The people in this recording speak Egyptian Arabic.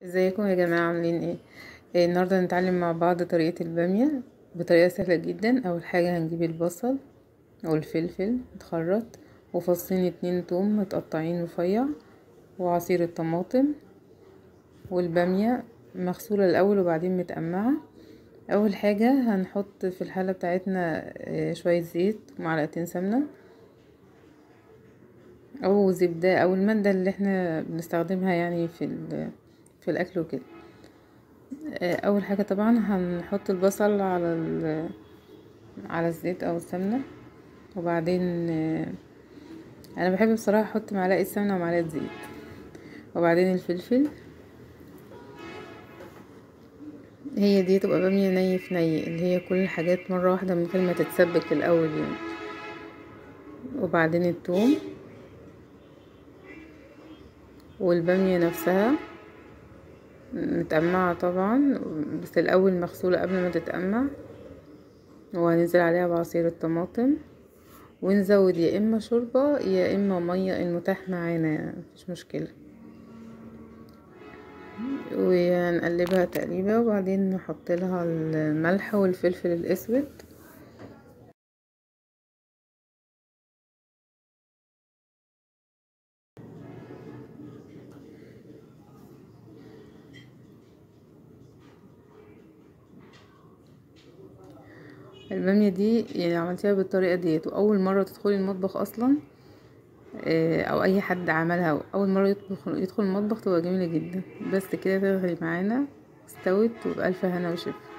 ازيكم يا جماعة عاملين ايه إيه، النهاردة هنتعلم مع بعض طريقة البامية بطريقة سهلة جدا اول حاجة هنجيب البصل والفلفل متخرط وفصين اتنين توم متقطعين رفيع وعصير الطماطم والبامية مغسولة الاول وبعدين متقمعة اول حاجة هنحط في الحلة بتاعتنا آه، شوية زيت ومعلقتين سمنة او زبدة او المادة اللي احنا بنستخدمها يعني في ال- في الاكل وكده آه، اول حاجة طبعا هنحط البصل على ال- على الزيت او السمنة وبعدين آه، انا بحب بصراحة احط معلقة سمنة ومعلقة زيت وبعدين الفلفل هي دي تبقى بامية ني في ني اللي هي كل الحاجات مرة واحدة من غير ما تتسبك الاول يعني وبعدين الثوم والبامية نفسها متقمعة طبعا بس الأول مغسولة قبل ما تتقمع وهننزل عليها بعصير الطماطم ونزود يا إما شوربة يا إما مية المتاح معانا يعني مفيش مشكلة وهنقلبها تقليبة وبعدين نحط لها الملح والفلفل الأسود البامية دي يعني عملتيها بالطريقة ديت واول مرة تدخلي المطبخ اصلا آه، او اي حد عملها اول مرة يدخل, يدخل المطبخ تبقى جميلة جدا بس كده تغلي معانا استوت وبألف هنا وشفا